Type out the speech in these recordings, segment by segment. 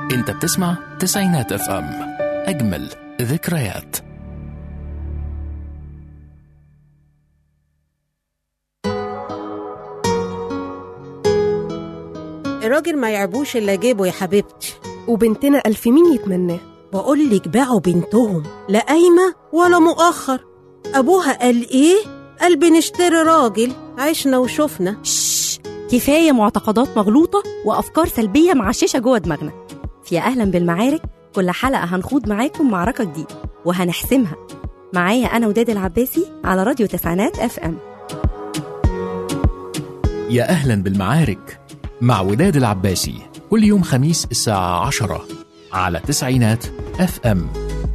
انت بتسمع تسعينات اف ام اجمل ذكريات الراجل ما يعبوش الا جيبه يا حبيبتي وبنتنا ألف مين يتمناه بقول لك باعوا بنتهم لا قايمه ولا مؤخر ابوها قال ايه قال بنشتري راجل عشنا وشفنا شش كفاية معتقدات مغلوطة وأفكار سلبية معششة جوه دماغنا في أهلا بالمعارك كل حلقة هنخوض معاكم معركة جديدة وهنحسمها معايا أنا وداد العباسي على راديو تسعينات اف ام يا اهلا بالمعارك مع وداد العباسي كل يوم خميس الساعة عشرة على تسعينات اف ام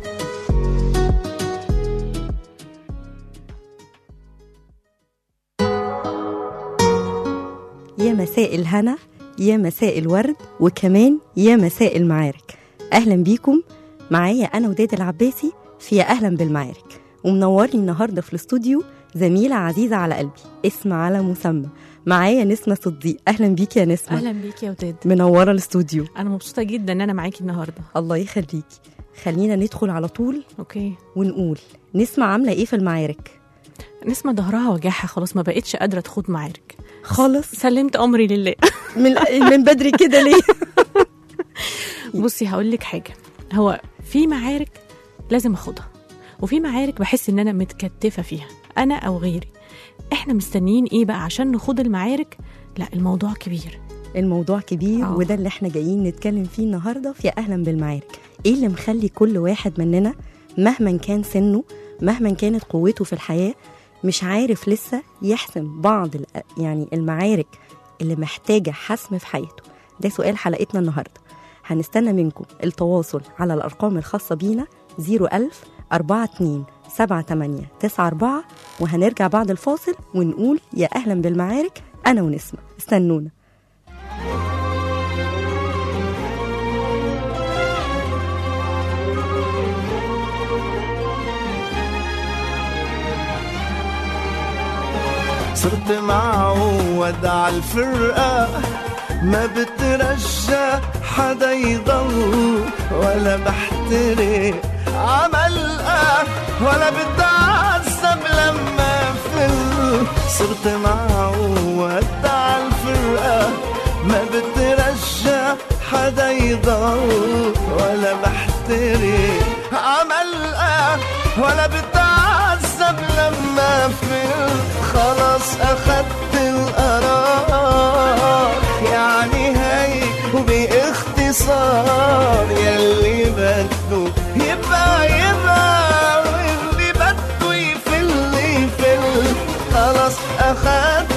يا مساء الهنا يا مساء الورد وكمان يا مساء المعارك أهلا بيكم معايا أنا وداد العباسي في يا أهلا بالمعارك ومنورني النهاردة في الاستوديو زميلة عزيزة على قلبي اسم على مسمى معايا نسمة صديق أهلا بيكي يا نسمة اهلا بيك يا وداد منورة الاستوديو انا مبسوطه جدا ان انا معاكي النهارده الله يخليكي خلينا ندخل على طول اوكي ونقول نسمة عاملة ايه في المعارك نسمة ظهرها وجعها خلاص ما بقتش قادره تخوض معارك خالص سلمت امري لله من من بدري كده ليه بصي هقول لك حاجه هو في معارك لازم اخدها وفي معارك بحس ان انا متكتفه فيها انا او غيري احنا مستنيين ايه بقى عشان نخوض المعارك لا الموضوع كبير الموضوع كبير آه. وده اللي احنا جايين نتكلم فيه النهارده في اهلا بالمعارك ايه اللي مخلي كل واحد مننا مهما كان سنه مهما كانت قوته في الحياه مش عارف لسه يحسم بعض ال- يعني المعارك اللي محتاجه حسم في حياته ده سؤال حلقتنا النهارده هنستنى منكم التواصل على الارقام الخاصه بينا 01000 42 78 94 وهنرجع بعد الفاصل ونقول يا اهلا بالمعارك انا ونسمه استنونا صرت معود على الفرقة ما بترجى حدا يضل ولا بحترق عملقة ولا بتعذب لما فل صرت معود على الفرقة ما بترجى حدا يضل ولا بحترق عملقة ولا بتعذب لما فل خلاص أخدت القرار يعني هي وباختصار يلي بده يبقى يبقى واللي بده يفل يفل خلاص أخدت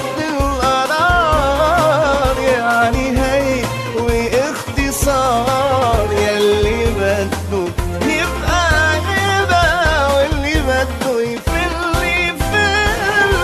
القرار يعني هي واختصار يلي بده يبقى يبقى واللي بده يفل يفل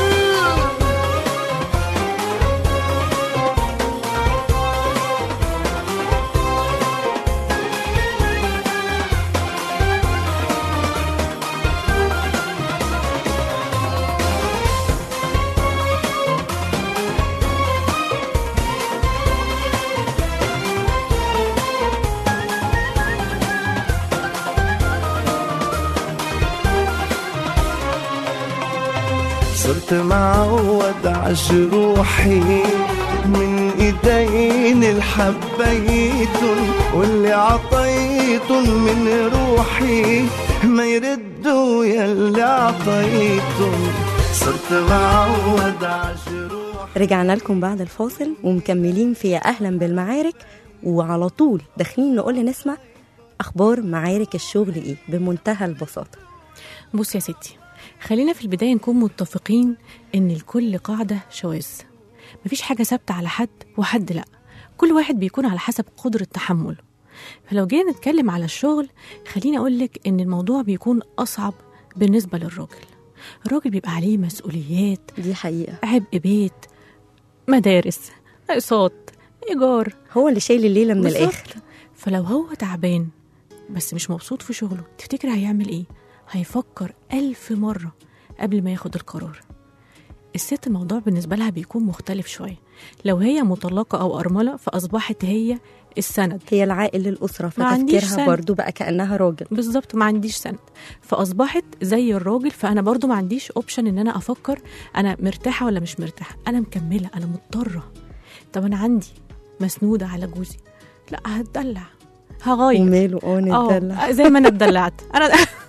صرت معود عجروحي من ايدين الحبيتن واللي عطيتن من روحي ما يردوا يلي عطيتن صرت معود عجروحي رجعنا لكم بعد الفاصل ومكملين في يا اهلا بالمعارك وعلى طول داخلين نقول لنسمع اخبار معارك الشغل ايه بمنتهى البساطه بصي يا ستي خلينا في البدايه نكون متفقين ان لكل قاعده شواذ مفيش حاجه ثابته على حد وحد لا كل واحد بيكون على حسب قدره تحمله فلو جينا نتكلم على الشغل خليني اقول لك ان الموضوع بيكون اصعب بالنسبه للراجل الراجل بيبقى عليه مسؤوليات دي حقيقه عبء بيت مدارس اقساط ايجار هو اللي شايل الليله من بالظبط. الاخر فلو هو تعبان بس مش مبسوط في شغله تفتكر هيعمل ايه هيفكر ألف مرة قبل ما ياخد القرار الست الموضوع بالنسبه لها بيكون مختلف شويه لو هي مطلقه او ارمله فاصبحت هي السند هي العائل للاسره ما عنديش فتفكيرها سند. برضو بقى كانها راجل بالظبط ما عنديش سند فاصبحت زي الراجل فانا برضو ما عنديش اوبشن ان انا افكر انا مرتاحه ولا مش مرتاحه انا مكمله انا مضطره طب انا عندي مسنوده على جوزي لا هتدلع هغير وماله اه نتدلع اه زي ما انا اتدلعت انا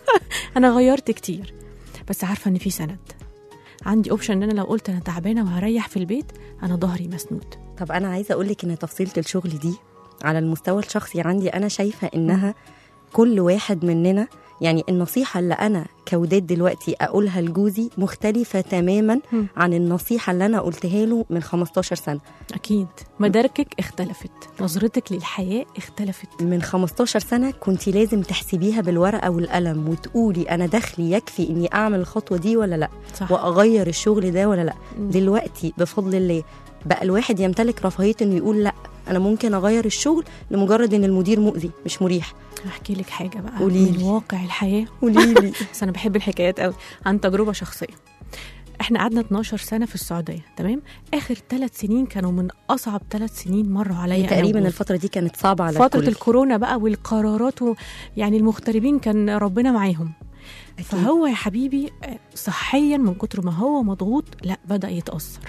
انا غيرت كتير بس عارفه ان في سند عندي اوبشن ان انا لو قلت انا تعبانه وهريح في البيت انا ظهري مسنود طب انا عايزه اقول لك ان تفصيله الشغل دي على المستوى الشخصي عندي انا شايفه انها كل واحد مننا يعني النصيحه اللي انا كوداد دلوقتي اقولها لجوزي مختلفه تماما مم. عن النصيحه اللي انا قلتها له من 15 سنه اكيد مداركك اختلفت نظرتك للحياه اختلفت من 15 سنه كنت لازم تحسبيها بالورقه والقلم وتقولي انا دخلي يكفي اني اعمل الخطوه دي ولا لا صح واغير الشغل ده ولا لا مم. دلوقتي بفضل الله بقى الواحد يمتلك رفاهيه انه يقول لا انا ممكن اغير الشغل لمجرد ان المدير مؤذي مش مريح احكي لك حاجه بقى قوليلي. من واقع الحياه قولي لي بس انا بحب الحكايات قوي عن تجربه شخصيه احنا قعدنا 12 سنه في السعوديه تمام اخر ثلاث سنين كانوا من اصعب ثلاث سنين مروا عليا أنا تقريبا وجوزي. الفتره دي كانت صعبه على فتره الكل. الكورونا بقى والقرارات و... يعني المغتربين كان ربنا معاهم أكيد. فهو يا حبيبي آه، صحيا من كتر ما هو مضغوط لا بدا يتاثر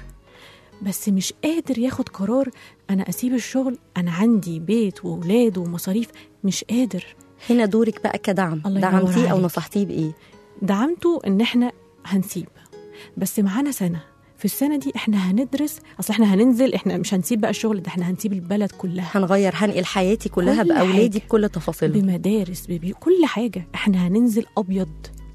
بس مش قادر ياخد قرار انا اسيب الشغل انا عندي بيت واولاد ومصاريف مش قادر هنا دورك بقى كدعم الله ينور دعمتيه او عليك. نصحتيه بايه دعمته ان احنا هنسيب بس معانا سنه في السنه دي احنا هندرس اصل احنا هننزل احنا مش هنسيب بقى الشغل ده احنا هنسيب البلد كلها هنغير هنقل حياتي كلها كل باولادي حاجة. بكل تفاصيلهم بمدارس ببي كل حاجه احنا هننزل ابيض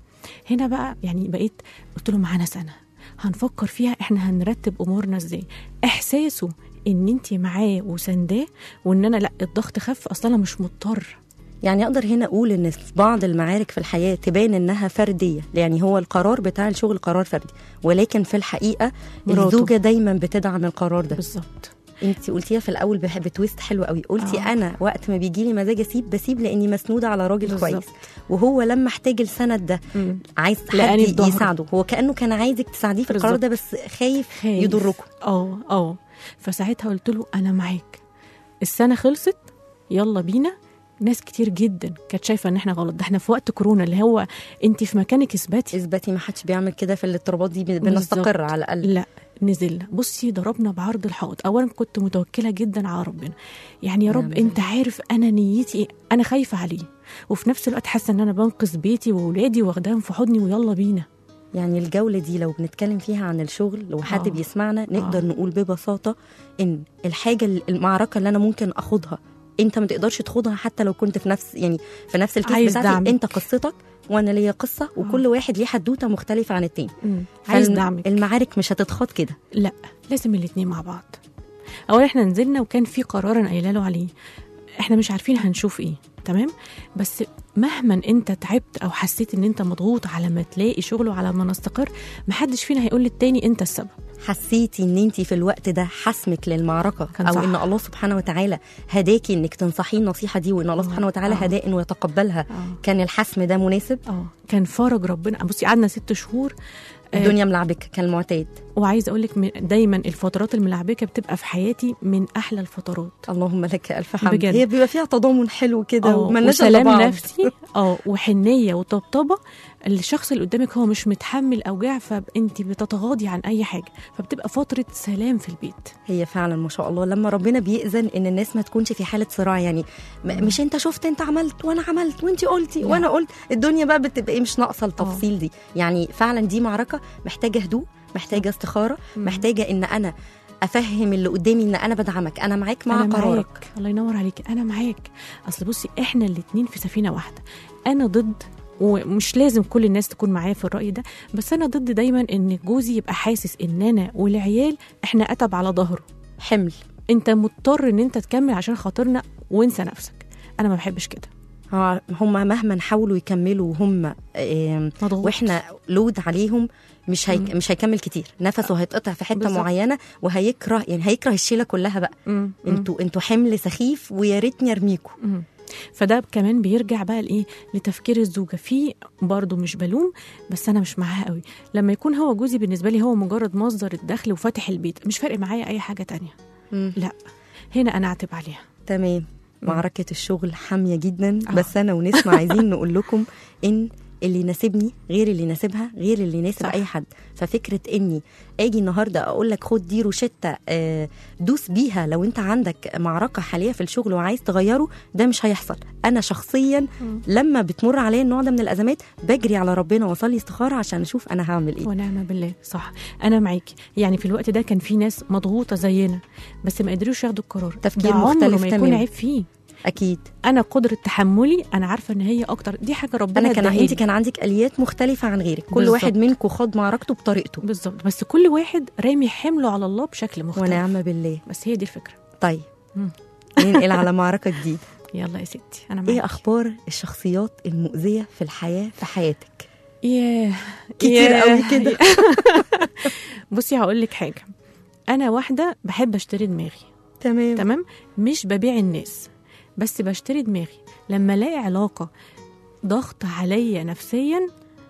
هنا بقى يعني بقيت قلت له معانا سنه هنفكر فيها احنا هنرتب امورنا ازاي احساسه ان انت معاه وسنداه وان انا لا الضغط خف اصلا انا مش مضطر يعني اقدر هنا اقول ان في بعض المعارك في الحياه تبان انها فرديه يعني هو القرار بتاع الشغل قرار فردي ولكن في الحقيقه مراته. الزوجه دايما بتدعم القرار ده بالظبط انت قلتيها في الاول بح- بتويست حلو قوي قلتي آه. انا وقت ما بيجي لي مزاج اسيب بسيب لاني مسنوده على راجل بالظبط. كويس وهو لما احتاج السند ده مم. عايز لقاني في حد ظهره. يساعده هو كانه كان عايزك تساعديه في القرار بالظبط. ده بس خايف, خايف. يضركم اه اه فساعتها قلت له انا معاك السنه خلصت يلا بينا ناس كتير جدا كانت شايفه ان احنا غلط ده احنا في وقت كورونا اللي هو انت في مكانك اثبتي اثبتي ما حدش بيعمل كده في الاضطرابات دي بن- بالظبط. بنستقر على الاقل لا نزلنا بصي ضربنا بعرض الحائط اولا كنت متوكله جدا على ربنا يعني يا رب نعم انت عارف انا نيتي ايه انا خايفه عليه وفي نفس الوقت حاسه ان انا بنقذ بيتي واولادي واخداهم في حضني ويلا بينا يعني الجولة دي لو بنتكلم فيها عن الشغل لو حد آه. بيسمعنا نقدر آه. نقول ببساطة إن الحاجة المعركة اللي أنا ممكن أخوضها أنت ما تقدرش تخوضها حتى لو كنت في نفس يعني في نفس الكيس عايز بتاعتي دعمك. أنت قصتك وأنا ليا قصة وكل واحد ليه حدوتة مختلفة عن التاني مم. عايز فالم- دعمك المعارك مش هتتخاض كده لا لازم الاتنين مع بعض اولا احنا نزلنا وكان في قرار انا قايله له عليه احنا مش عارفين هنشوف ايه تمام بس مهما انت تعبت او حسيت ان انت مضغوط على ما تلاقي شغل وعلى ما نستقر محدش فينا هيقول للتاني انت السبب حسيتي ان انت في الوقت ده حسمك للمعركه كان او صح. ان الله سبحانه وتعالى هداكي انك تنصحيه النصيحه دي وان الله سبحانه وتعالى آه. هداه انه يتقبلها اه كان الحسم ده مناسب اه كان فرج ربنا بصي قعدنا ست شهور آه، الدنيا ملعبك كالمعتاد وعايزه اقول لك دايما الفترات الملعبكه بتبقى في حياتي من احلى الفترات اللهم لك الف حمد بجد. هي بيبقى فيها تضامن حلو كده اه وملناش إلا وسلام بعض. نفسي اه وحنيه وطبطبه الشخص اللي قدامك هو مش متحمل اوجاع فانت بتتغاضي عن اي حاجه فبتبقى فتره سلام في البيت هي فعلا ما شاء الله لما ربنا بيأذن ان الناس ما تكونش في حاله صراع يعني م- مش انت شفت انت عملت وانا عملت وانت قلتي لا. وانا قلت الدنيا بقى بتبقى إيه مش ناقصه التفصيل دي يعني فعلا دي معركه محتاجه هدوء محتاجه استخاره مم. محتاجه ان انا افهم اللي قدامي ان انا بدعمك انا معاك مع انا قرارك معاك الله ينور عليكي انا معاك اصل بصي احنا الاتنين في سفينه واحده انا ضد ومش لازم كل الناس تكون معايا في الراي ده بس انا ضد دايما ان جوزي يبقى حاسس ان انا والعيال احنا اتب على ظهره حمل انت مضطر ان انت تكمل عشان خاطرنا وانسى نفسك انا ما بحبش كده ها- هم مهما حاولوا يكملوا وهم آم، مضغوط واحنا لود عليهم مش هي... مم. مش هيكمل كتير نفسه هيتقطع في حته بالظبط. معينه وهيكره يعني هيكره الشيله كلها بقى مم. مم. انتوا انتوا حمل سخيف ويا ريتني ارميكوا مم. فده كمان بيرجع بقى لايه لتفكير الزوجه في برضه مش بلوم بس انا مش معاها قوي لما يكون هو جوزي بالنسبه لي هو مجرد مصدر الدخل وفاتح البيت مش فارق معايا اي حاجه تانية مم. لا هنا انا اعتب عليها تمام معركة الشغل حامية جدا آه. بس أنا ونسمة عايزين نقول لكم إن اللي يناسبني غير اللي يناسبها غير اللي يناسب صح. أي حد ففكرة إني أجي النهاردة أقول لك خد دي روشتة آه، دوس بيها لو أنت عندك معركة حالية في الشغل وعايز تغيره ده مش هيحصل أنا شخصيا لما بتمر عليا النوع ده من الأزمات بجري على ربنا وأصلي استخارة عشان أشوف أنا هعمل إيه ونعم بالله صح انا معاكي يعني في الوقت ده كان في ناس مضغوطه زينا بس ما قدروش ياخدوا القرار تفكير ده عمره مختلف ما يكون تماماً. عيب فيه أكيد انا قدره تحملي انا عارفه ان هي اكتر دي حاجه ربنا أنا كان اداها أنت لي. كان عندك آليات مختلفة عن غيرك كل بالظبط. واحد منكم خد معركته بطريقته بالظبط بس كل واحد رامي حمله على الله بشكل مختلف ونعم بالله بس هي دي الفكره طيب مم. ننقل على معركة جديدة يلا يا ستي انا معاكي ايه اخبار الشخصيات المؤذية في الحياة في حياتك ياه كتير ياه. قوي كده. بصي هقول لك حاجه انا واحده بحب اشتري دماغي تمام تمام مش ببيع الناس بس بشتري دماغي لما الاقي علاقه ضغط عليا نفسيا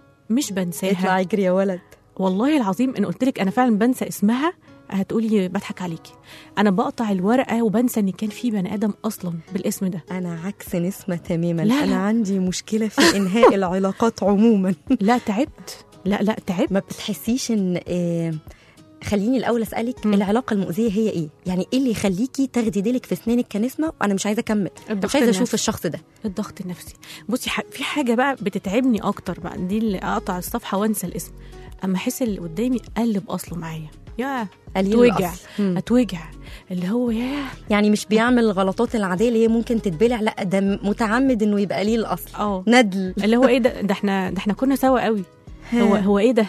مش بنساها اطلع اجري يا ولد والله العظيم ان قلت لك انا فعلا بنسى اسمها هتقولي بضحك عليكي انا بقطع الورقه وبنسى ان كان في بني ادم اصلا بالاسم ده انا عكس نسمة تماما لا، انا لا. عندي مشكلة في انهاء العلاقات عموما لا تعبت لا لا تعبت ما بتحسيش ان آه خليني الاول اسالك مم. العلاقه المؤذيه هي ايه يعني ايه اللي يخليكي تاخدي ديلك في اسنانك كنسمه وانا مش عايزه اكمل أنا الضغط مش عايزه اشوف النفسي. الشخص ده الضغط النفسي بصي ح- في حاجه بقى بتتعبني اكتر بقى دي اللي اقطع الصفحه وانسى الاسم اما احس اللي قدامي قلب اصله معايا يا قليل اتوجع الأصل. مم. اتوجع اللي هو ياه يعني مش بيعمل الغلطات العاديه اللي هي ممكن تتبلع لا ده متعمد انه يبقى قليل الاصل اه ندل اللي هو ايه ده ده احنا ده احنا كنا سوا قوي هو هو ايه ده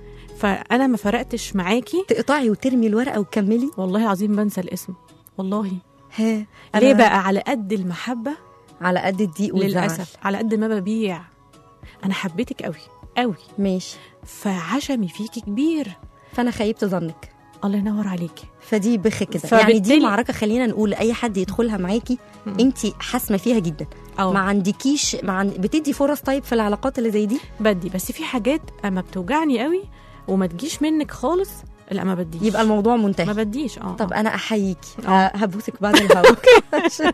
فانا ما فرقتش معاكي تقطعي وترمي الورقه وتكملي والله العظيم بنسى الاسم والله ها ليه أنا بقى على قد المحبه على قد الضيق والزعل للاسف على قد ما ببيع انا حبيتك قوي قوي ماشي فعشمي فيكي كبير فانا خيبت ظنك الله ينور عليكي فدي بخ كده يعني دي فبالتالي- معركه خلينا نقول اي حد يدخلها معاكي انت حاسمه فيها جدا أو. ما عندكيش ما عند... بتدي فرص طيب في العلاقات اللي زي دي بدي بس في حاجات اما بتوجعني قوي وما تجيش منك خالص لا ما بديش يبقى الموضوع ما منتهي بديش اه طب آه. انا احييكي آه. ه- هبوسك بعد الهوا عشان-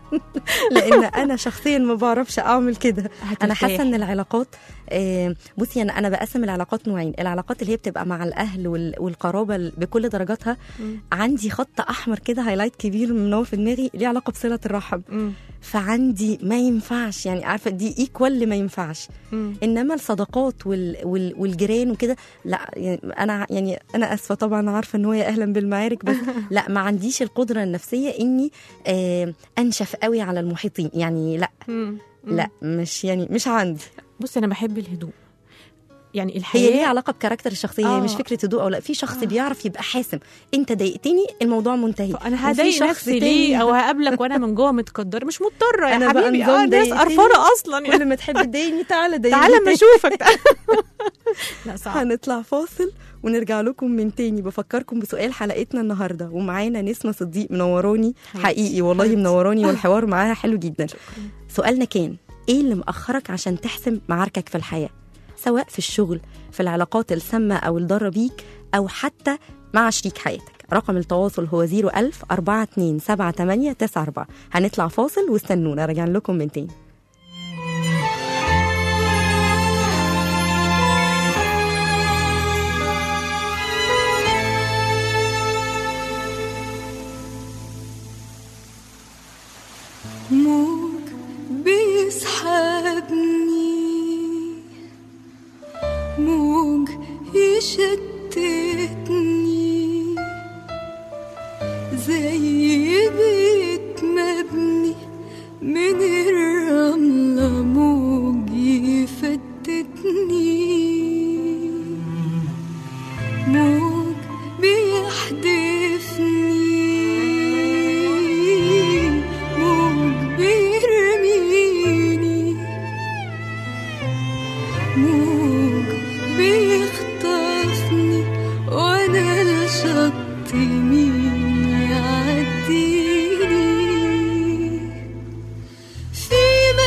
لان انا شخصيا ما بعرفش اعمل كده انا هترتاحي. حاسه ان العلاقات آه، بصي انا انا بقسم العلاقات نوعين العلاقات اللي هي بتبقى مع الاهل وال- والقرابه ال- بكل درجاتها مم. عندي خط احمر كده هايلايت كبير منور في دماغي ليه علاقه بصله الرحم مم. فعندي ما ينفعش يعني عارفه دي ايكوال ما ينفعش مم. انما الصداقات وال وال والجيران وكده لا يعني انا يعني انا اسفه طبعا عارفه ان هو يا اهلا بالمعارك بس لا ما عنديش القدره النفسيه اني آه انشف قوي على المحيطين يعني لا مم. مم. لا مش يعني مش عندي بصي انا بحب الهدوء يعني هي الحياه ليها علاقه بكاركتر الشخصيه هي آه. مش فكره هدوء او لا في شخص آه. بيعرف يبقى حاسم انت ضايقتني الموضوع منتهي انا وفي هضايق شخص نفسي تاني ليه او هقابلك وانا من جوه متقدره مش مضطره يا أنا بقى حبيبي نظام اه ناس ضايقتني. قرفانه اصلا يعني كل ما تحب تضايقني تعالى ضايقني تعالى ما تاني. اشوفك لا صعب هنطلع فاصل ونرجع لكم من تاني بفكركم بسؤال حلقتنا النهارده ومعانا نسمة صديق منوراني حبيبتي. حقيقي والله حبيبتي. منوراني والحوار معاها حلو جدا سؤالنا كان ايه اللي مأخرك عشان تحسم معاركك في الحياة سواء في الشغل في العلاقات السامة أو الضارة بيك أو حتى مع شريك حياتك رقم التواصل هو 01000 42 78 94 هنطلع فاصل واستنونا راجعين لكم من تاني موج بيسحبني موج يشتتني زي بيت مبني من الرملة موج يفتتني موج بيحدفني موج بيرميني موج بيخطفني وانا الشط مين يعديني في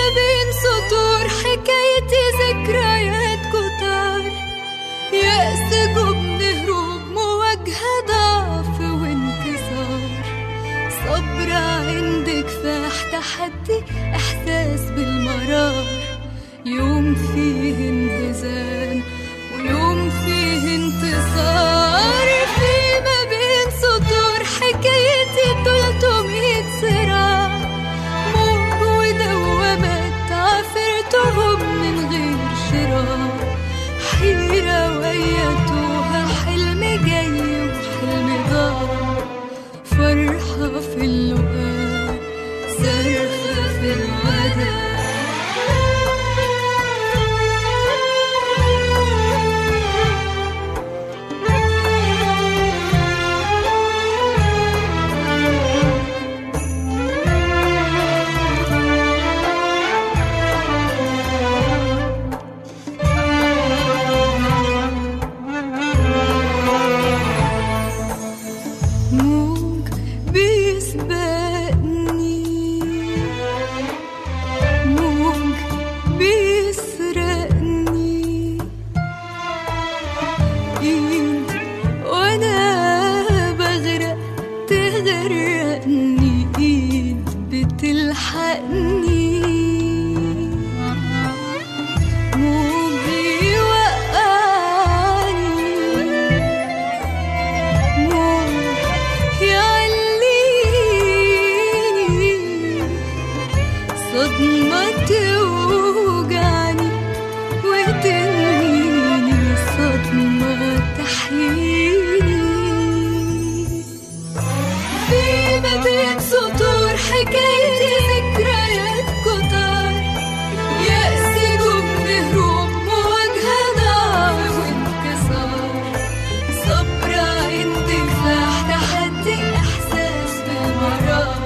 صبر عندك فاح تحدي إحساس بالمرار يوم فيه انهزام ويوم فيه انتصار في ما بين سطور حكايتي تلتمية صراع موج ودوامات عافرتهم من غير شراع حيرة ويتوها حلم جاي وحلم ضاع فرحة في اللقاء صرخة في الوداع موج بيسبقني موج بيسرقني ايد وانا بغرق تغرقني ايد بتلحقني موج يوقعني موج يعليني صدمة توجعني وتنهيني صدمة تحييني في ما بين سطور حكايتي ذكريات كتار يأس جبن هروب مواجهة ضعف وانكسار صبر عندي فاح تحدي إحساس بالمرار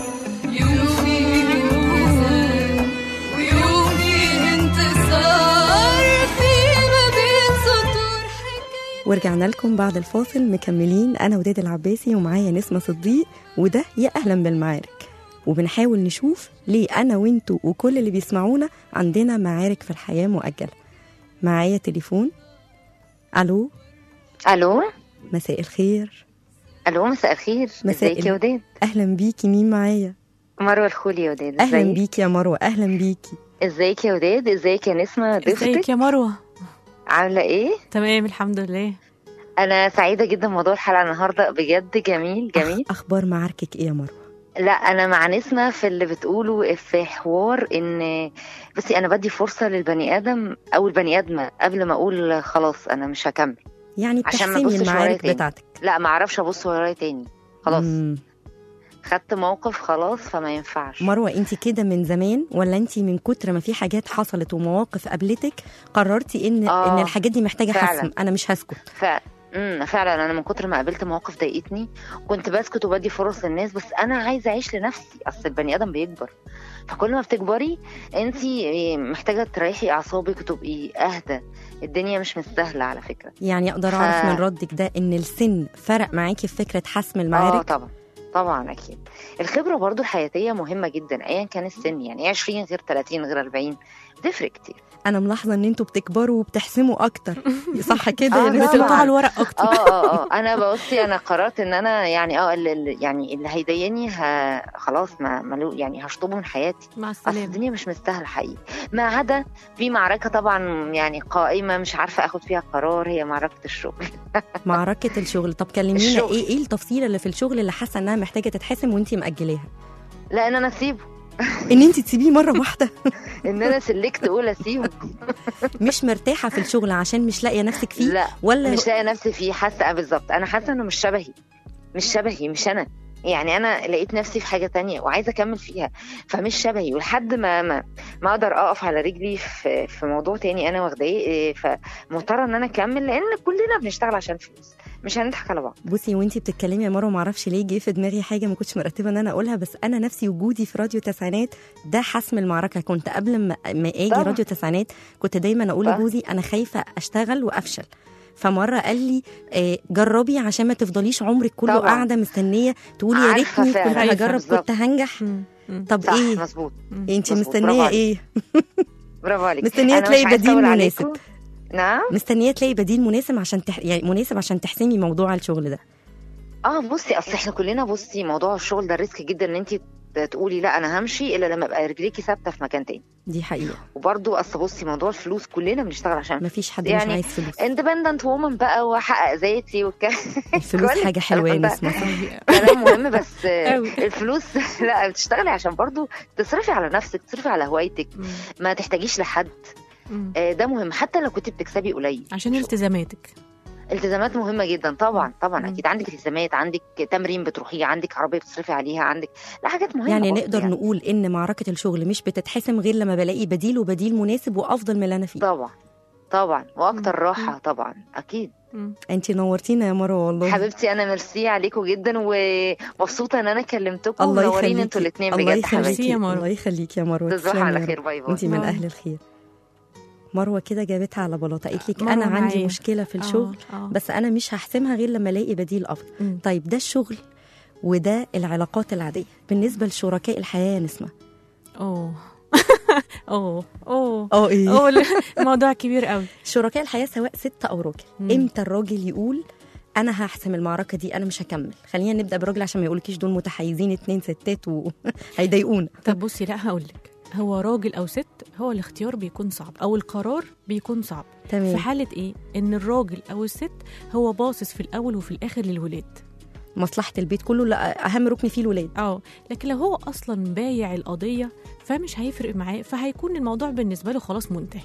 يوم فيه انهزام ويوم فيه انتصار في ما بين سطور حكاية ورجعنا لكم بعد الفاصل مكملين انا وداد العباسي ومعايا نسمه صديق وده يا اهلا بالمعارك وبنحاول نشوف ليه انا وانتوا وكل اللي بيسمعونا عندنا معارك في الحياه مؤجله معايا تليفون الو الو مساء الخير الو مساء الخير مساء ازيك يا ال- وداد اهلا بيكي مين معايا مروه الخولي يا وداد اهلا ازيك بيكي يا مروه اهلا بيكي ازيك يا وداد ازيك يا نسمه ازيك ضيفتك يا مروه عامله ايه تمام الحمد لله انا سعيده جدا موضوع الحلقه النهارده بجد جميل جميل أخ اخبار معاركك ايه يا مروه لا انا مع نسمه في اللي بتقوله في حوار ان بصي انا بدي فرصه للبني ادم او البني ادمه قبل ما اقول خلاص انا مش هكمل يعني عشان ما بتحسمي أبصش ورايا المعارك تاني. بتاعتك لا ما اعرفش ابص ورايا تاني خلاص مم. خدت موقف خلاص فما ينفعش مروه انت كده من زمان ولا انت من كتر ما في حاجات حصلت ومواقف قابلتك قررتي ان آه، ان الحاجات دي محتاجه فعلا. حسم انا مش هسكت فعلا امم فعلا انا من كتر ما قابلت مواقف ضايقتني كنت بسكت وبدي فرص للناس بس انا عايزه اعيش لنفسي اصل البني ادم بيكبر فكل ما بتكبري انت محتاجه تريحي اعصابك وتبقي اهدى الدنيا مش مستاهله على فكره يعني اقدر ف- اعرف من ردك ده ان السن فرق معاكي في فكره حسم اه المعارك طبعا طبعا اكيد الخبره برضو الحياتيه مهمه جدا ايا كان السن يعني 20 غير 30 غير 40 بتفرق كتير انا ملاحظه ان انتوا بتكبروا وبتحسموا اكتر صح كده آه، يا طبعاً. نسمة؟ بتقطعوا الورق اكتر اه اه اه انا بصي انا قررت ان انا يعني اه ال- ال- يعني اللي هيضايقني ه- خلاص ما ملو يعني هشطبه من حياتي مع اصل السلامه الدنيا مش مستاهله حقيقي ما عدا في معركه طبعا يعني قائمه مش عارفه اخد فيها قرار هي معركه الشغل معركه الشغل طب كلمينا الشغل. ايه ايه التفصيله اللي في الشغل اللي حاسه انها محتاجه تتحسم وانت مأجلاها لا ان انا اسيبه ان انت تسيبيه مره واحده ان انا سلكت اقول اسيبه مش مرتاحه في الشغل عشان مش لاقيه نفسك فيه لا ولا مش لاقيه نفسي فيه حاسه آه بالظبط انا حاسه انه مش شبهي مش شبهي مش انا يعني انا لقيت نفسي في حاجه تانية وعايزه اكمل فيها فمش شبهي ولحد ما ما, ما اقدر اقف على رجلي في في موضوع تاني انا واخداه إيه، فمضطره ان انا اكمل لان كلنا بنشتغل عشان فلوس مش هنضحك على بعض بصي وانتي بتتكلمي يا مروه معرفش ليه جه في دماغي حاجه ما كنتش مرتبه ان انا اقولها بس انا نفسي وجودي في راديو تسعينات ده حسم المعركه كنت قبل ما, ما اجي طبعا. راديو تسعينات كنت دايما اقول طبعا. لجوزي انا خايفه اشتغل وافشل فمره قال لي آه، جربي عشان ما تفضليش عمرك كله طبعا. قاعده مستنيه تقولي يا عارفة ريتني كنت فعلا. هجرب بالظبط. كنت هنجح مم. مم. طب صح ايه مظبوط مم. انت مظبوط. برافو مستنيه عليك. ايه برافو عليك مستنية أنا مش تلاقي عايزة بديل أطول مناسب. عليكم. نعم مستنيه تلاقي بديل مناسب عشان تح... يعني مناسب عشان تحسمي موضوع الشغل ده اه بصي اصل احنا كلنا بصي موضوع الشغل ده ريسك جدا ان انت تقولي لا انا همشي الا لما ابقى رجليكي ثابته في مكان تاني دي حقيقه وبرضو اصل بصي موضوع الفلوس كلنا بنشتغل عشان مفيش حد مش يعني عايز فلوس اندبندنت وومن بقى واحقق ذاتي والكلام الفلوس كل حاجه حلوه يا الكلام ده. نسمه كلام مهم بس أوي. الفلوس لا بتشتغلي عشان برضو تصرفي على نفسك تصرفي على هوايتك ما تحتاجيش لحد مم. آه، ده مهم حتى لو كنت بتكسبي قليل عشان التزاماتك التزامات مهمه جدا طبعا طبعا مم. اكيد عندك التزامات عندك تمرين بتروحيه عندك عربيه بتصرفي عليها عندك لا حاجات مهمه يعني برضو نقدر نقول ان معركه الشغل مش بتتحسم غير لما بلاقي بديل وبديل مناسب وافضل من اللي انا فيه طبعا طبعا واكتر مم. راحه طبعا اكيد مم. انت نورتينا يا مروه والله حبيبتي انا ميرسي عليكم جدا ومبسوطه ان انا كلمتكم الله منورين يخليكي انتوا الاثنين الله بجد ميرسي حبيبتي يخليكي يا مروة. الله يخليكي يا مروه تصبحوا تسلمي على يا خير رب. باي باي انت من باي. اهل الخير مروه كده جابتها على بلاطه قالت لك مروة انا عندي معايا. مشكله في الشغل آه، آه. بس انا مش هحسمها غير لما الاقي بديل افضل مم. طيب ده الشغل وده العلاقات العاديه بالنسبه لشركاء الحياه يا نسمه اوه اوه اوه اه ايه اوه الموضوع كبير قوي شركاء الحياه سواء ست او راجل مم. امتى الراجل يقول انا هحسم المعركه دي انا مش هكمل خلينا نبدا بالراجل عشان ما يقولكيش دول متحيزين اتنين ستات وهيضايقونا طب بصي لا هقول لك هو راجل او ست هو الاختيار بيكون صعب او القرار بيكون صعب في تمام حاله ايه ان الراجل او الست هو باصص في الاول وفي الاخر للولاد مصلحه البيت كله لا اهم ركن فيه الولاد اه لكن لو هو اصلا بايع القضيه فمش هيفرق معاه فهيكون الموضوع بالنسبه له خلاص منتهي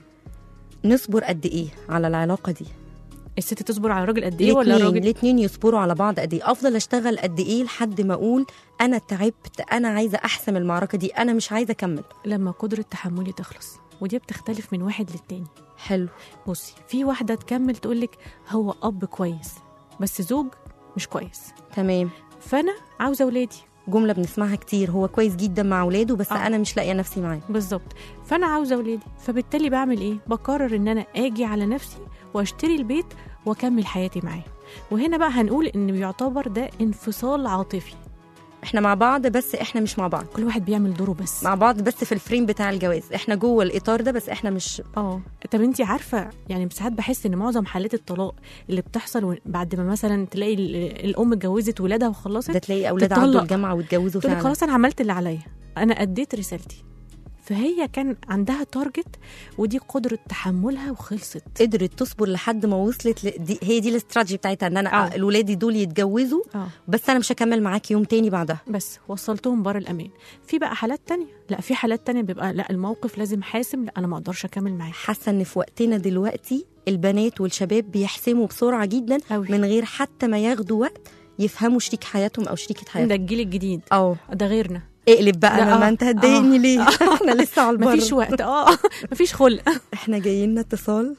نصبر قد ايه على العلاقه دي الست تصبر على الراجل قد ايه ولا الاتنين الراجل الاتنين يصبروا على بعض قد ايه افضل اشتغل قد ايه لحد ما اقول انا تعبت انا عايزه احسم المعركه دي انا مش عايزه اكمل لما قدره تحملي تخلص ودي بتختلف من واحد للتاني حلو بصي في واحده تكمل تقولك هو اب كويس بس زوج مش كويس تمام فانا عاوزه ولادي جمله بنسمعها كتير هو كويس جدا مع اولاده بس آه. انا مش لاقيه نفسي معاه بالظبط فانا عاوزه ولادي فبالتالي بعمل ايه بقرر ان انا اجي على نفسي واشتري البيت واكمل حياتي معاه وهنا بقى هنقول ان بيعتبر ده انفصال عاطفي احنا مع بعض بس احنا مش مع بعض كل واحد بيعمل دوره بس مع بعض بس في الفريم بتاع الجواز احنا جوه الاطار ده بس احنا مش اه طب انت عارفه يعني ساعات بحس ان معظم حالات الطلاق اللي بتحصل و- بعد ما مثلا تلاقي ال- الام اتجوزت ولادها وخلصت ده تلاقي اولاد تطلق. عدوا الجامعه واتجوزوا تقول لك فعلا خلاص انا عملت اللي عليا انا اديت رسالتي فهي كان عندها تارجت ودي قدره تحملها وخلصت قدرت تصبر لحد ما وصلت ل... دي هي دي الاستراتيجي بتاعتها ان انا آه. الولادي دول يتجوزوا اه بس انا مش هكمل معاك يوم تاني بعدها بس وصلتهم بره الامان في بقى حالات تانية لا في حالات تانية بيبقى لا الموقف لازم حاسم لا انا ما اقدرش اكمل معاك حاسه ان في وقتنا دلوقتي البنات والشباب بيحسموا بسرعه جدا أوي. من غير حتى ما ياخدوا وقت يفهموا شريك حياتهم او شريكه ده حياتهم الجيل الجديد اه ده غيرنا اقلب بقى لا، لما آه. انت هتضايقني آه. ليه احنا لسه على البر مفيش وقت اه مفيش خلق احنا جايين لنا اتصال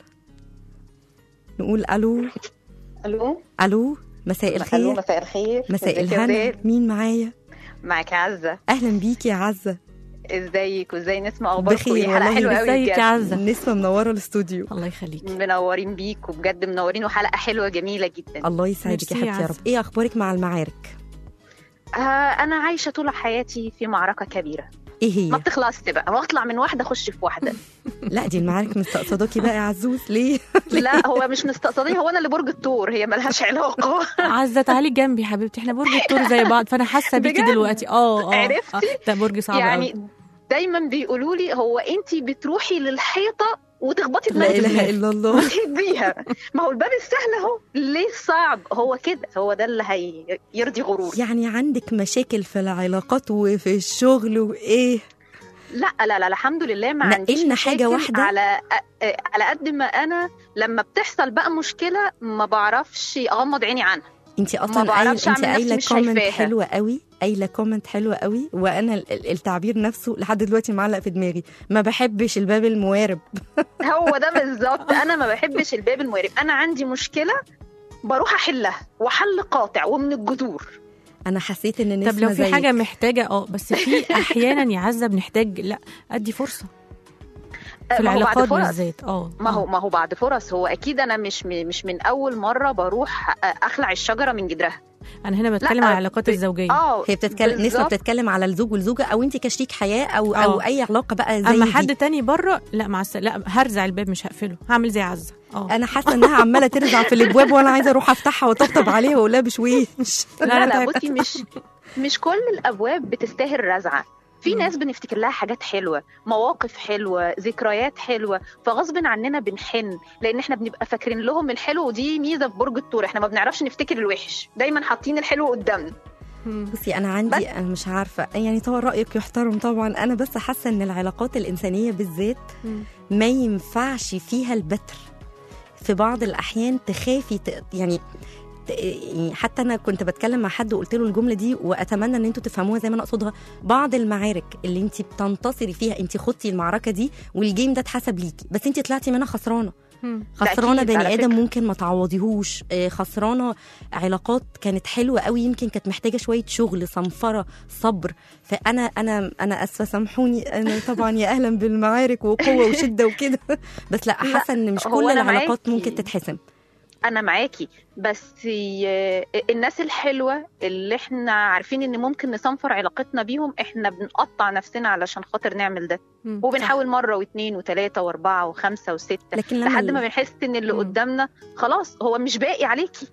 نقول الو الو الو مساء الو الخير مساء الخير مساء ازيك يا الهنا وداد؟ مين معايا معاك عزه اهلا بيكي يا عزه ازيك وازاي نسمع اخباركم بخير ايه حلقه والله. حلوه قوي ازيك يا بجد. عزه نسمه منوره الاستوديو الله يخليك منورين بيك وبجد منورين وحلقه حلوه جميله جدا الله يسعدك يا ميرسي يا حبيبتي يا عزة. رب ايه اخبارك مع المعارك آه انا عايشه طول حياتي في معركه كبيره ايه ما هي بتخلصش بقى واطلع من واحده اخش في واحده لا دي المعارك مستقصداكي بقى يا عزوز ليه لا هو مش مستقصدين هو انا اللي برج الثور هي ملهاش علاقه عزه تعالي جنبي يا حبيبتي احنا برج الثور زي بعض فانا حاسه بيكي بجد؟ دلوقتي اه اه عرفتي؟ آه، ده برج صعب يعني قوي دايما بيقولوا لي هو انت بتروحي للحيطه وتخبطي لا دماغك اله الا الله وتهديها ما هو الباب السهل اهو ليه صعب هو كده هو ده اللي هيرضي غرور يعني عندك مشاكل في العلاقات وفي الشغل وايه لا لا لا الحمد لله ما عنديش نقلنا حاجة مشاكل واحدة. على أ- على قد ما انا لما بتحصل بقى مشكله ما بعرفش اغمض عيني عنها انت ما اصلا قايله بعرفش انت أعمل قايله نفسي مش كومنت شايفاها. حلوه قوي قايله كومنت حلوه قوي وانا ال- ال- التعبير نفسه لحد دلوقتي معلق في دماغي ما بحبش الباب الموارب هو ده بالظبط انا ما بحبش الباب الموارب انا عندي مشكله بروح احلها وحل قاطع ومن الجذور انا حسيت ان نسمه طب لو في زيك. حاجه محتاجه اه بس في احيانا يا عزه بنحتاج لا ادي فرصه آه، في ما هو بعد العلاقات فرص. بالذات اه ما هو آه. ما هو بعد فرص هو اكيد انا مش م- مش من اول مره بروح اخلع الشجره من جدرها انا هنا بتكلم لا، على العلاقات ب- الزوجيه اه هي بتتكلم نسمه بالظبط. بتتكلم على الزوج والزوجه او انت كشريك حياه او او آه. اي علاقه بقى زي اما دي. حد تاني بره لا مع الس... لا هرزع الباب مش هقفله هعمل زي عزه اه انا حاسه انها عماله ترزع في الابواب وانا عايزه اروح افتحها واطبطب عليها واقول لها بشويش لا لا، لا تعبت. بصي مش مش كل الابواب بتستاهل رزعه في ناس بنفتكر لها حاجات حلوه مواقف حلوه ذكريات حلوه فغصب عننا بنحن لان احنا بنبقى فاكرين لهم الحلو ودي ميزه في برج الثور احنا ما بنعرفش نفتكر الوحش دايما حاطين الحلو قدامنا بصي انا عندي انا مش عارفه يعني طبعا رايك يحترم طبعا انا بس حاسه ان العلاقات الانسانيه بالذات مم. ما ينفعش فيها البتر في بعض الاحيان تخافي ت... يعني ت- يعني حتى انا كنت بتكلم مع حد وقلت له الجمله دي واتمنى ان انتوا تفهموها زي ما انا اقصدها بعض المعارك اللي انت بتنتصري فيها انت خضتي المعركه دي والجيم ده اتحسب ليكي بس انت طلعتي منها خسرانه خسرانه أكيد، على بني ادم فكرة. ممكن ما تعوضيهوش آه، خسرانه علاقات كانت حلوه قوي يمكن كانت محتاجه شويه شغل صنفره صبر فانا انا انا اسفه سامحوني انا طبعا يا اهلا بالمعارك وقوه وشده وكده بس لا لا، حاسه ان مش هو كل أنا العلاقات معاكي. ممكن تتحسم انا معاكي بس ي- الناس الحلوه اللي احنا عارفين ان ممكن نصنفر علاقتنا بيهم احنا بنقطع نفسنا علشان خاطر نعمل ده مم. وبنحاول مره واثنين وثلاثه واربعه وخمسه وسته لكن لما لحد ال- ما بنحس ان اللي مم. قدامنا خلاص هو مش باقي عليكي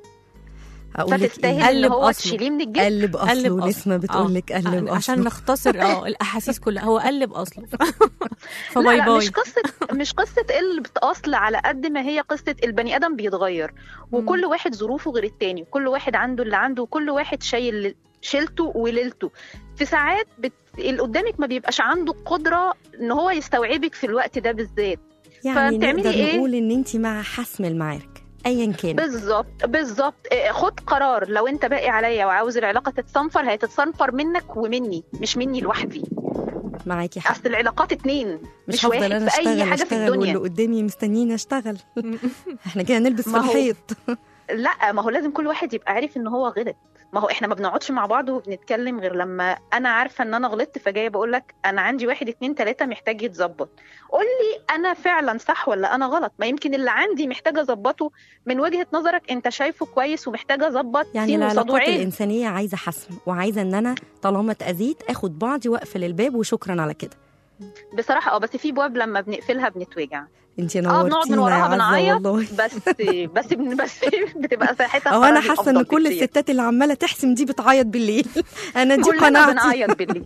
اقول لك فتستاهل ايه ان قلب هو أصله. تشيليه من الجيب قلب قلب اصله أصله. نسمه بتقول لك آه. قلب عشان اصله نختصر اه الاحاسيس كلها هو قلب اصله لا فباي لا باي مش قصه مش قصه قلب اصل على قد ما هي قصه البني ادم بيتغير وكل واحد ظروفه غير التاني وكل واحد عنده اللي عنده وكل واحد شايل شيلته وليلته في ساعات بت... اللي قدامك ما بيبقاش عنده قدره ان هو يستوعبك في الوقت ده بالذات يعني فبتعملي نقدر إيه؟ نقول ان انت مع حسم المعارك ايا كان بالظبط بالظبط إيه، خد قرار لو انت باقي عليا وعاوز العلاقه تتصنفر هي تتصنفر منك ومني مش مني لوحدي معاكي حق اصل العلاقات اتنين مش مش هفضل واحد انا في اي اشتغل حاجه في اشتغل واللي الدنيا قدامي مستنيني اشتغل احنا كده نلبس في ما هو- الحيط لا ما هو لازم كل واحد يبقى عارف ان هو غلط ما هو احنا ما بنقعدش مع بعض وبنتكلم غير لما انا عارفه ان انا غلطت فجايه بقول لك انا عندي واحد اتنين تلاته محتاج يتظبط قول لي انا فعلا صح ولا انا غلط ما يمكن اللي عندي محتاجه اظبطه من وجهه نظرك انت شايفه كويس ومحتاجه اظبط يعني سين وصاد العلاقات وعين. الإنسانية عايزة حسم وعايزة إن أنا طالما اتأذيت آخد بعضي وأقفل الباب وشكرا على كده بصراحه اه بس في بواب لما بنقفلها بنتوجع انت اه بنقعد من نورتينا يا وراها عزة بنعيط والله بس بس بن- بس بتبقى ساحتها أو أنا خرج حاسة إن أفضل كل بكتير. الستات اللي عمالة تحسم دي بتعيط بالليل أنا دي كلنا قناعتي بنعيط بالليل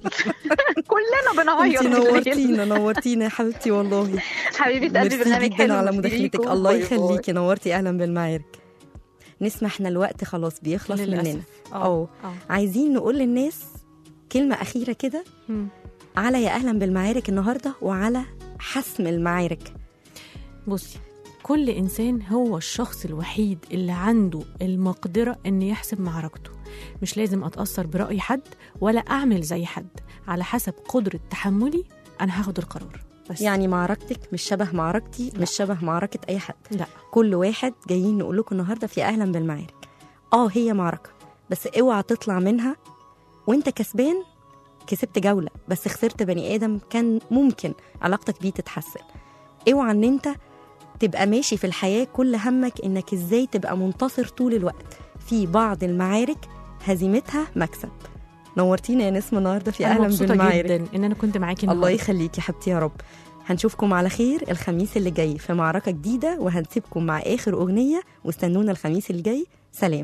كلنا بنعيط انت بالليل نورتينا نورتينا يا حبيبتي والله حبيبه قلبي ميرسي برنامج جدا حلو على ميرسي مداخلتك ليكم. الله باي باي. يخليكي نورتي أهلا بالمعارك نسمع احنا الوقت خلاص بيخلص للأسف. مننا اه أو اه عايزين نقول للناس كلمة أخيرة كده مم. على يا أهلا بالمعارك النهاردة وعلى حسم المعارك بصي كل إنسان هو الشخص الوحيد اللي عنده المقدرة إن يحسب معركته مش لازم أتأثر برأي حد ولا أعمل زي حد على حسب قدرة تحملي أنا هاخد القرار بس يعني معركتك مش شبه معركتي مش شبه معركة أي حد لا كل واحد جايين نقول لكم النهارده في اهلا بالمعارك اه هي معركه بس اوعى تطلع منها وانت كسبان كسبت جوله بس خسرت بني ادم كان ممكن علاقتك بيه تتحسن اوعى ان انت تبقى ماشي في الحياه كل همك انك ازاي تبقى منتصر طول الوقت في بعض المعارك هزيمتها مكسب نورتينا يا نسمة النهارده في أنا اهلا مبسوطة بالمعارك جدا إن أنا كنت معاكي الله النهاردة. يخليك يا حبيبتي يا رب هنشوفكم على خير الخميس اللي جاي في معركة جديدة وهنسيبكم مع آخر أغنية واستنونا الخميس اللي جاي سلام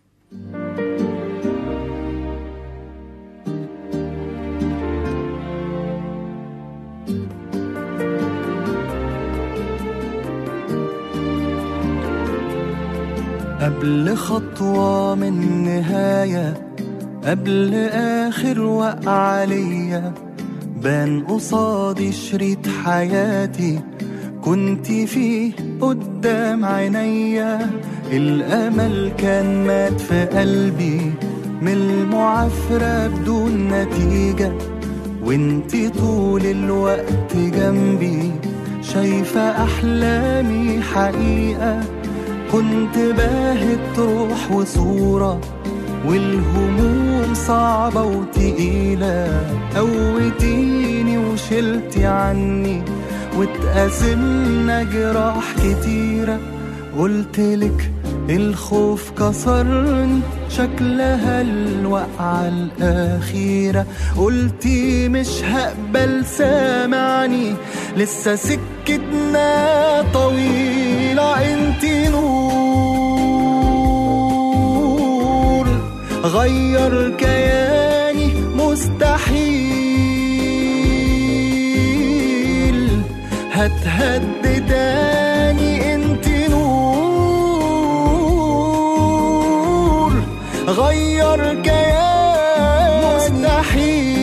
قبل خطوة من نهاية قبل آخر وقعة ليا بان قصادي شريط حياتي كنت فيه قدام عينيا الأمل كان مات في قلبي من المعافرة بدون نتيجة وانتي طول الوقت جنبي شايفة أحلامي حقيقة كنت باهت روح وصورة والهموم صعبة وتقيلة قوتيني وشلتي عني واتقاسمنا جراح كتيرة قلتلك الخوف كسرني شكلها الوقعة الأخيرة قلتي مش هقبل سامعني لسه سكتنا طويلة انت نور غير كياني مستحيل هتهد تاني انت نور غير كياني مستحيل